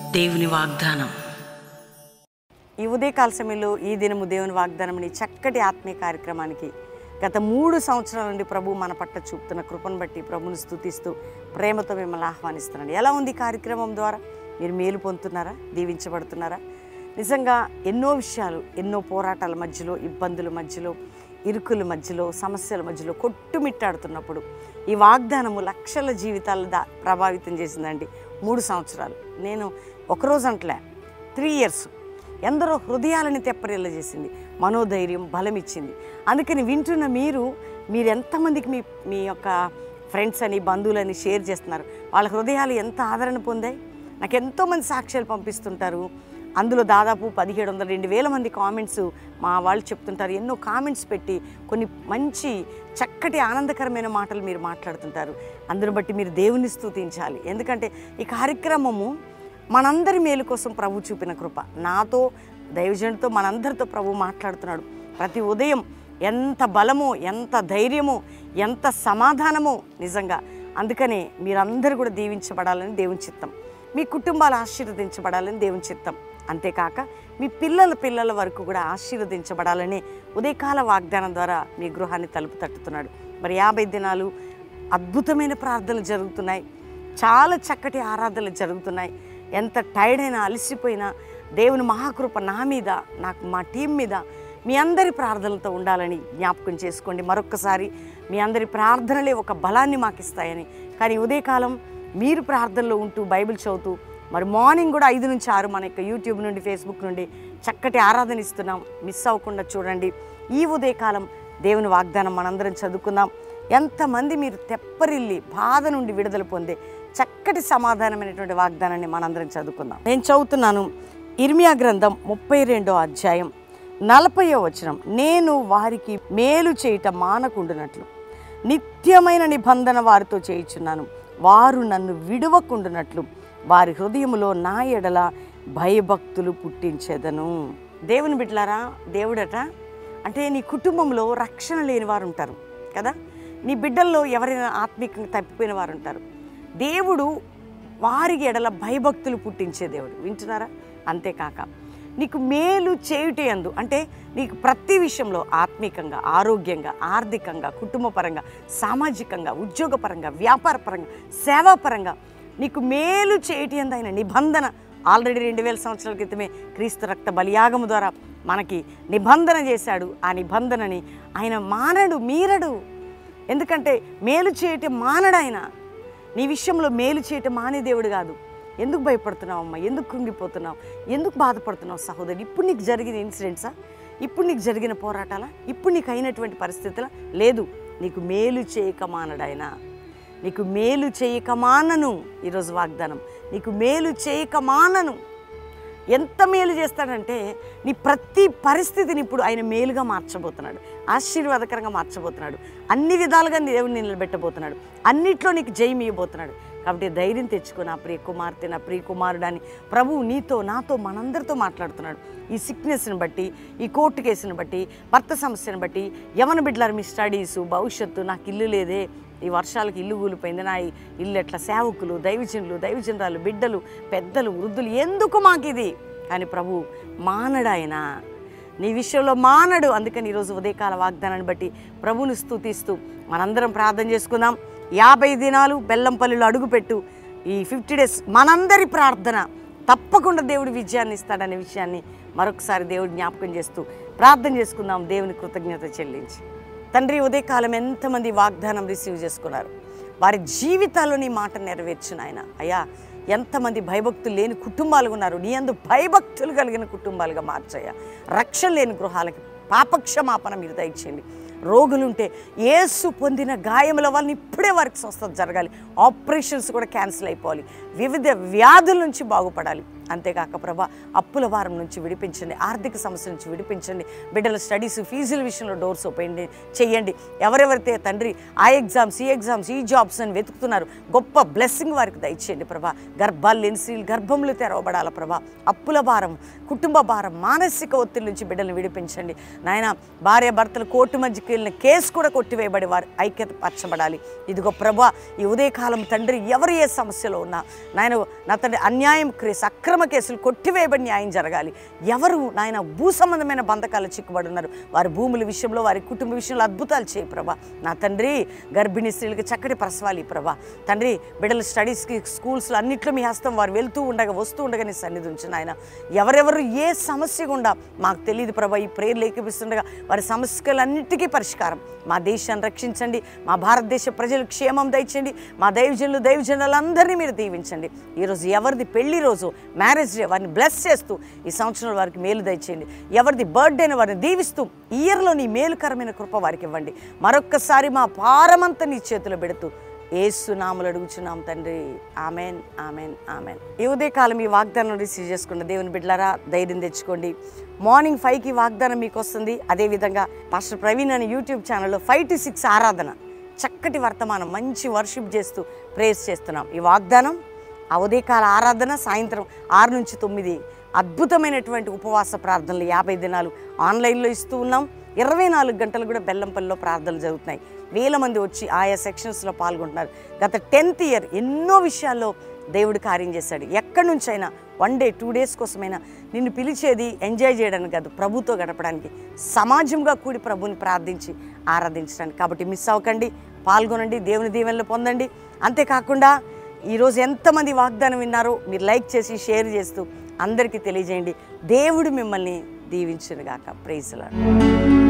దేవుని వాగ్దానం ఈ ఉదయకాల సమయంలో ఈ దినము దేవుని వాగ్దానం అనే చక్కటి ఆత్మీయ కార్యక్రమానికి గత మూడు సంవత్సరాల నుండి ప్రభు మన పట్ల చూపుతున్న కృపను బట్టి ప్రభుని స్తుతిస్తూ ప్రేమతో మిమ్మల్ని ఆహ్వానిస్తున్నాను ఎలా ఉంది ఈ కార్యక్రమం ద్వారా మీరు మేలు పొందుతున్నారా దీవించబడుతున్నారా నిజంగా ఎన్నో విషయాలు ఎన్నో పోరాటాల మధ్యలో ఇబ్బందుల మధ్యలో ఇరుకుల మధ్యలో సమస్యల మధ్యలో కొట్టుమిట్టాడుతున్నప్పుడు ఈ వాగ్దానము లక్షల జీవితాలు దా ప్రభావితం చేసిందండి మూడు సంవత్సరాలు నేను ఒకరోజు అంటలే త్రీ ఇయర్స్ ఎందరో హృదయాలని తెప్పరిల్ల చేసింది మనోధైర్యం బలం ఇచ్చింది అందుకని వింటున్న మీరు మీరు ఎంతమందికి మీ మీ యొక్క ఫ్రెండ్స్ అని బంధువులని షేర్ చేస్తున్నారు వాళ్ళ హృదయాలు ఎంత ఆదరణ పొందాయి నాకు ఎంతోమంది సాక్ష్యాలు పంపిస్తుంటారు అందులో దాదాపు పదిహేడు వందల రెండు వేల మంది కామెంట్స్ మా వాళ్ళు చెప్తుంటారు ఎన్నో కామెంట్స్ పెట్టి కొన్ని మంచి చక్కటి ఆనందకరమైన మాటలు మీరు మాట్లాడుతుంటారు అందును బట్టి మీరు దేవుని స్తుతించాలి ఎందుకంటే ఈ కార్యక్రమము మనందరి మేలు కోసం ప్రభు చూపిన కృప నాతో దైవజనుడితో మనందరితో ప్రభు మాట్లాడుతున్నాడు ప్రతి ఉదయం ఎంత బలమో ఎంత ధైర్యమో ఎంత సమాధానమో నిజంగా అందుకనే మీరందరూ కూడా దీవించబడాలని దేవుని చిత్తం మీ కుటుంబాలు ఆశీర్వదించబడాలని దేవుని చిత్తం అంతేకాక మీ పిల్లల పిల్లల వరకు కూడా ఆశీర్వదించబడాలని ఉదయకాల వాగ్దానం ద్వారా మీ గృహాన్ని తలుపు తట్టుతున్నాడు మరి యాభై దినాలు అద్భుతమైన ప్రార్థనలు జరుగుతున్నాయి చాలా చక్కటి ఆరాధనలు జరుగుతున్నాయి ఎంత టైర్డ్ అయినా అలసిపోయినా దేవుని మహాకృప నా మీద నాకు మా టీం మీద మీ అందరి ప్రార్థనలతో ఉండాలని జ్ఞాపకం చేసుకోండి మరొక్కసారి మీ అందరి ప్రార్థనలే ఒక బలాన్ని మాకు ఇస్తాయని కానీ ఉదయకాలం మీరు ప్రార్థనలో ఉంటూ బైబిల్ చదువుతూ మరి మార్నింగ్ కూడా ఐదు నుంచి ఆరు మన యొక్క యూట్యూబ్ నుండి ఫేస్బుక్ నుండి చక్కటి ఆరాధన ఇస్తున్నాం మిస్ అవ్వకుండా చూడండి ఈ ఉదయకాలం దేవుని వాగ్దానం మనందరం చదువుకుందాం ఎంతమంది మీరు తెప్పరిల్లి బాధ నుండి విడుదల పొందే చక్కటి సమాధానమైనటువంటి వాగ్దానాన్ని మనందరం చదువుకుందాం నేను చదువుతున్నాను ఇర్మియా గ్రంథం ముప్పై రెండో అధ్యాయం నలభయో వచనం నేను వారికి మేలు చేయట మానకుండునట్లు నిత్యమైన నిబంధన వారితో చేయుచున్నాను వారు నన్ను విడువకుండునట్లు వారి హృదయములో నా ఎడల భయభక్తులు పుట్టించేదను దేవుని బిడ్డలారా దేవుడట అంటే నీ కుటుంబంలో రక్షణ లేని వారు ఉంటారు కదా నీ బిడ్డల్లో ఎవరైనా ఆత్మీయంగా తప్పిపోయిన వారు ఉంటారు దేవుడు వారికి ఎడల భయభక్తులు పుట్టించే దేవుడు వింటున్నారా అంతేకాక నీకు మేలు చేయుటే అందు అంటే నీకు ప్రతి విషయంలో ఆత్మీకంగా ఆరోగ్యంగా ఆర్థికంగా కుటుంబపరంగా సామాజికంగా ఉద్యోగపరంగా వ్యాపారపరంగా సేవాపరంగా నీకు మేలు చేయటి అందు ఆయన నిబంధన ఆల్రెడీ రెండు వేల సంవత్సరాల క్రితమే క్రీస్తు రక్త బలియాగము ద్వారా మనకి నిబంధన చేశాడు ఆ నిబంధనని ఆయన మానడు మీరడు ఎందుకంటే మేలు చేయటం మానడు ఆయన నీ విషయంలో మేలు చేయటం మానే దేవుడు కాదు ఎందుకు భయపడుతున్నావు అమ్మా ఎందుకు కృంగిపోతున్నావు ఎందుకు బాధపడుతున్నావు సహోదరుడు ఇప్పుడు నీకు జరిగిన ఇన్సిడెంట్సా ఇప్పుడు నీకు జరిగిన పోరాటాలా ఇప్పుడు నీకు అయినటువంటి పరిస్థితుల లేదు నీకు మేలు చేయక మానడాయన నీకు మేలు చేయక మానను ఈరోజు వాగ్దానం నీకు మేలు చేయక మానను ఎంత మేలు చేస్తాడంటే నీ ప్రతి పరిస్థితిని ఇప్పుడు ఆయన మేలుగా మార్చబోతున్నాడు ఆశీర్వాదకరంగా మార్చబోతున్నాడు అన్ని విధాలుగా దేవుని నిలబెట్టబోతున్నాడు అన్నిట్లో నీకు జయం ఇవ్వబోతున్నాడు కాబట్టి ధైర్యం తెచ్చుకో నా ప్రియ కుమార్తె నా ప్రియ కుమారుడు అని ప్రభువు నీతో నాతో మనందరితో మాట్లాడుతున్నాడు ఈ సిక్నెస్ని బట్టి ఈ కోర్టు కేసుని బట్టి భర్త సమస్యను బట్టి యవన బిడ్డలారు మీ స్టడీస్ భవిష్యత్తు నాకు ఇల్లు లేదే ఈ వర్షాలకు ఇల్లు కూలిపోయింది నా ఈ ఇల్లు ఎట్లా సేవకులు దైవజనులు దైవజనరాలు బిడ్డలు పెద్దలు వృద్ధులు ఎందుకు మాకు ఇది కానీ ప్రభు మానడాయన నీ విషయంలో మానడు అందుకని ఈరోజు ఉదయకాల వాగ్దానాన్ని బట్టి ప్రభుని స్తుతిస్తూ మనందరం ప్రార్థన చేసుకుందాం యాభై దినాలు బెల్లంపల్లిలో అడుగుపెట్టు ఈ ఫిఫ్టీ డేస్ మనందరి ప్రార్థన తప్పకుండా దేవుడు విజయాన్ని ఇస్తాడనే విషయాన్ని మరొకసారి దేవుడు జ్ఞాపకం చేస్తూ ప్రార్థన చేసుకుందాం దేవుని కృతజ్ఞత చెల్లించి తండ్రి ఉదయకాలం ఎంతమంది వాగ్దానం రిసీవ్ చేసుకున్నారు వారి జీవితాల్లో నీ మాట నెరవేర్చు నాయన అయ్యా ఎంతమంది భయభక్తులు లేని కుటుంబాలు ఉన్నారు నీ అందు భయభక్తులు కలిగిన కుటుంబాలుగా మార్చయ్యా రక్షణ లేని గృహాలకి పాపక్షమాపణ మీరు దయచేయండి రోగులుంటే ఏసు పొందిన గాయముల వలన ఇప్పుడే వారికి స్వస్థత జరగాలి ఆపరేషన్స్ కూడా క్యాన్సిల్ అయిపోవాలి వివిధ వ్యాధుల నుంచి బాగుపడాలి అంతేకాక ప్రభా అప్పుల భారం నుంచి విడిపించండి ఆర్థిక సమస్య నుంచి విడిపించండి బిడ్డల స్టడీస్ ఫీజుల విషయంలో డోర్స్ ఓపెన్ చేయండి ఎవరెవరైతే తండ్రి ఆ ఎగ్జామ్స్ ఈ ఎగ్జామ్స్ ఈ జాబ్స్ అని వెతుకుతున్నారు గొప్ప బ్లెస్సింగ్ వారికి దయచేయండి ప్రభా గర్భాలు లేని స్త్రీలు గర్భములు తెరవబడాల ప్రభా అప్పుల భారం కుటుంబ భారం మానసిక ఒత్తిడి నుంచి బిడ్డలను విడిపించండి నాయన భార్య భర్తలు కోర్టు మధ్యకి వెళ్ళిన కేసు కూడా కొట్టివేయబడి వారు ఐక్యత పరచబడాలి ఇదిగో ప్రభా ఈ ఉదయకాలం తండ్రి ఎవరు ఏ సమస్యలో ఉన్నా నాయన నా తండ్రి అన్యాయం క్రేస్ అక్రమ అక్రమ కేసులు కొట్టివేయబడి న్యాయం జరగాలి ఎవరు నాయన భూ సంబంధమైన బంధకాలు చిక్కుబడి ఉన్నారు వారి భూముల విషయంలో వారి కుటుంబ విషయంలో అద్భుతాలు చేయి ప్రభా నా తండ్రి గర్భిణీ స్త్రీలకి చక్కటి ప్రసవాలి ప్రభా తండ్రి బిడ్డల స్టడీస్కి స్కూల్స్లో అన్నిట్లో మీ హస్తం వారు వెళ్తూ ఉండగా వస్తూ ఉండగా నీ సన్నిధి ఉంచు నాయన ఎవరెవరు ఏ సమస్య గుండా మాకు తెలియదు ప్రభా ఈ ప్రేయర్లు ఏకపిస్తుండగా వారి సమస్యలన్నిటికీ పరిష్కారం మా దేశాన్ని రక్షించండి మా భారతదేశ ప్రజలు క్షేమం దయచండి మా దైవజనులు దైవజనులందరినీ మీరు దీవించండి ఈరోజు ఎవరిది పెళ్లి రోజు మ్యారేజ్ డే వారిని బ్లెస్ చేస్తూ ఈ సంవత్సరంలో వారికి మేలు దయచేయండి ఎవరిది బర్త్డేని వారిని దీవిస్తూ ఈ ఇయర్లో నీ మేలుకరమైన కృప వారికి ఇవ్వండి మరొక్కసారి మా భారమంతా నీ చేతిలో పెడుతూ ఏసు నాములు అడుగుచున్నాం తండ్రి ఆమెన్ ఆమెన్ ఆమెన్ ఈ ఉదయకాలం ఈ వాగ్దానం రిసీవ్ చేసుకున్న దేవుని బిడ్డలారా ధైర్యం తెచ్చుకోండి మార్నింగ్ ఫైవ్కి వాగ్దానం మీకు వస్తుంది అదేవిధంగా పాస్టర్ ప్రవీణ్ అనే యూట్యూబ్ ఛానల్లో ఫైవ్ టు సిక్స్ ఆరాధన చక్కటి వర్తమానం మంచి వర్షిప్ చేస్తూ ప్రేయర్స్ చేస్తున్నాం ఈ వాగ్దానం ఆ ఉదయకాల ఆరాధన సాయంత్రం ఆరు నుంచి తొమ్మిది అద్భుతమైనటువంటి ఉపవాస ప్రార్థనలు యాభై దినాలు ఆన్లైన్లో ఇస్తూ ఉన్నాం ఇరవై నాలుగు గంటలు కూడా బెల్లంపల్లిలో ప్రార్థనలు జరుగుతున్నాయి వేల మంది వచ్చి ఆయా సెక్షన్స్లో పాల్గొంటున్నారు గత టెన్త్ ఇయర్ ఎన్నో విషయాల్లో దేవుడు కార్యం చేశాడు ఎక్కడి నుంచైనా వన్ డే టూ డేస్ కోసమైనా నిన్ను పిలిచేది ఎంజాయ్ చేయడానికి కాదు ప్రభుతో గడపడానికి సమాజంగా కూడి ప్రభుని ప్రార్థించి ఆరాధించడానికి కాబట్టి మిస్ అవ్వకండి పాల్గొనండి దేవుని దీవెనలు పొందండి అంతేకాకుండా ఈరోజు ఎంతమంది వాగ్దానం విన్నారో మీరు లైక్ చేసి షేర్ చేస్తూ అందరికీ తెలియజేయండి దేవుడు మిమ్మల్ని దీవించునుగాక ప్రైజ్లాడు